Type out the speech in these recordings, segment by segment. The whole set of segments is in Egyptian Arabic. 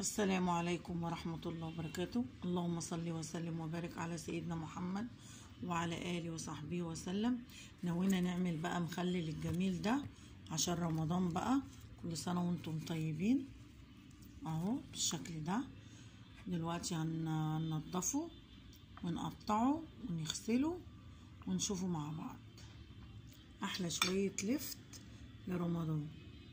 السلام عليكم ورحمة الله وبركاته اللهم صل وسلم وبارك على سيدنا محمد وعلى آله وصحبه وسلم نوينا نعمل بقى مخلل الجميل ده عشان رمضان بقى كل سنة وانتم طيبين اهو بالشكل ده دلوقتي هننضفه ونقطعه ونغسله ونشوفه مع بعض احلى شوية لفت لرمضان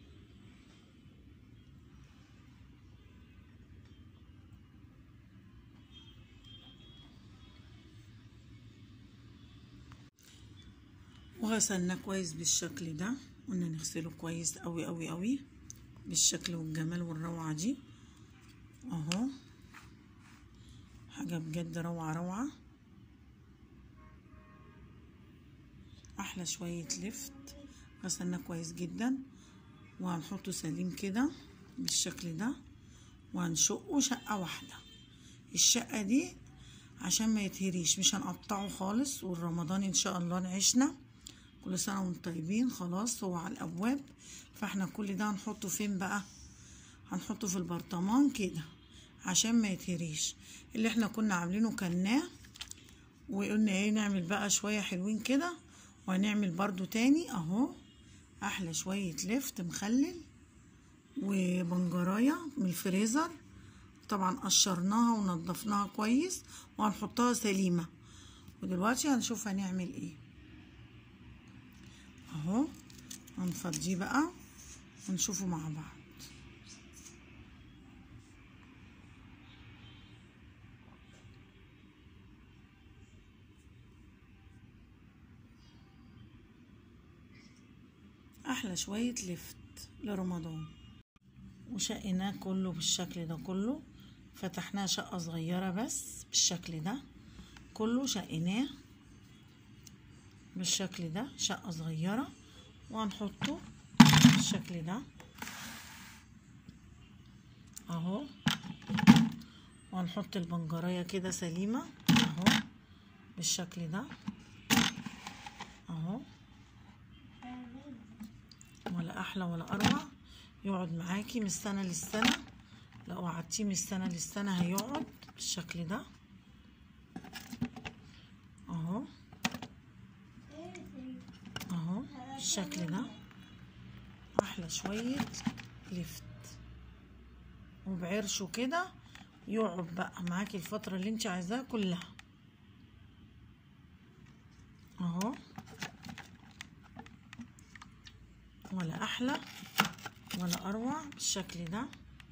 وغسلناه كويس بالشكل ده قلنا نغسله كويس قوي قوي قوي بالشكل والجمال والروعة دي اهو حاجة بجد روعة روعة احلى شوية لفت غسلناه كويس جدا وهنحطه سليم كده بالشكل ده وهنشقه شقة واحدة الشقة دي عشان ما يتهريش مش هنقطعه خالص والرمضان ان شاء الله نعيشنا كل سنة وانتم طيبين خلاص هو على الابواب فاحنا كل ده هنحطه فين بقى هنحطه في البرطمان كده عشان ما يتهريش اللي احنا كنا عاملينه كلناه وقلنا ايه نعمل بقى شوية حلوين كده وهنعمل برضو تاني اهو احلى شوية لفت مخلل وبنجراية من الفريزر طبعا قشرناها ونضفناها كويس وهنحطها سليمة ودلوقتي هنشوف هنعمل ايه اهو هنفضيه بقى ونشوفه مع بعض احلى شوية لفت لرمضان وشقناه كله بالشكل ده كله فتحناه شقة صغيرة بس بالشكل ده كله شقناه بالشكل ده شقة صغيرة وهنحطه بالشكل ده اهو وهنحط البنجرية كده سليمة اهو بالشكل ده اهو ولا احلى ولا اروع يقعد معاكي من السنة للسنة لو قعدتيه من السنة للسنة هيقعد بالشكل ده اهو اهو بالشكل ده احلى شوية لفت وبعرشه كده يقعد بقى معاكي الفترة اللي انت عايزاها كلها اهو ولا احلى ولا اروع بالشكل ده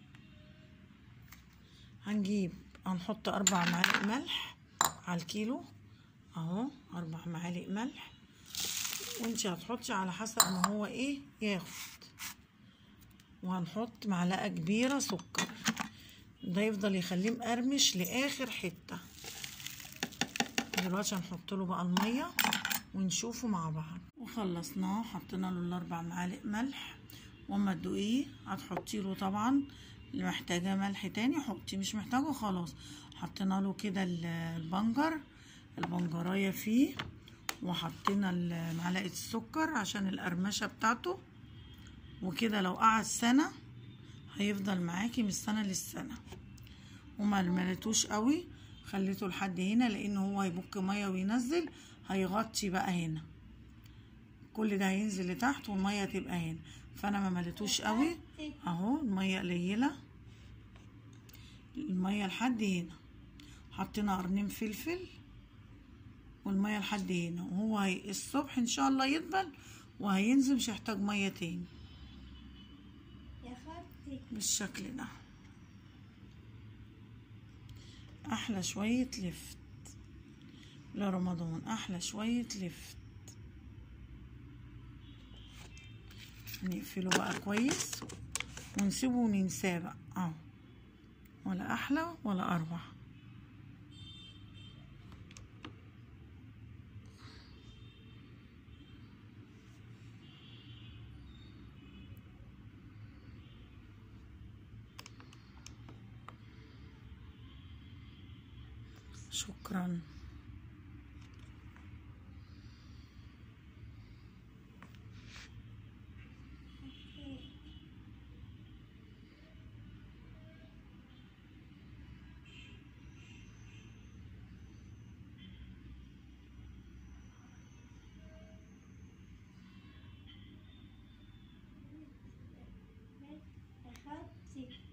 هنجيب هنحط اربع معالق ملح على الكيلو اهو اربع معالق ملح وانت هتحطي على حسب ما هو ايه ياخد وهنحط معلقه كبيره سكر ده يفضل يخليه مقرمش لاخر حته دلوقتي هنحط له بقى الميه ونشوفه مع بعض وخلصناه حطينا له الاربع معالق ملح واما تدوقيه هتحطي له طبعا اللي محتاجاه ملح تاني حطي مش محتاجه خلاص حطينا له كده البنجر البنجرايه فيه وحطينا معلقه السكر عشان القرمشه بتاعته وكده لو قعد سنه هيفضل معاكي من السنه للسنه وما مليتوش قوي خليته لحد هنا لان هو هيبك ميه وينزل هيغطي بقى هنا كل ده هينزل لتحت والميه تبقى هنا فانا ما مليتوش قوي اهو الميه قليله الميه لحد هنا حطينا قرنين فلفل والميه لحد هنا وهو هي الصبح ان شاء الله يدبل وهينزل مش هيحتاج ميه تاني بالشكل ده احلى شويه لفت لرمضان احلى شويه لفت نقفله بقى كويس ونسيبه وننساه بقى اهو ولا احلى ولا اروع شكرا كتير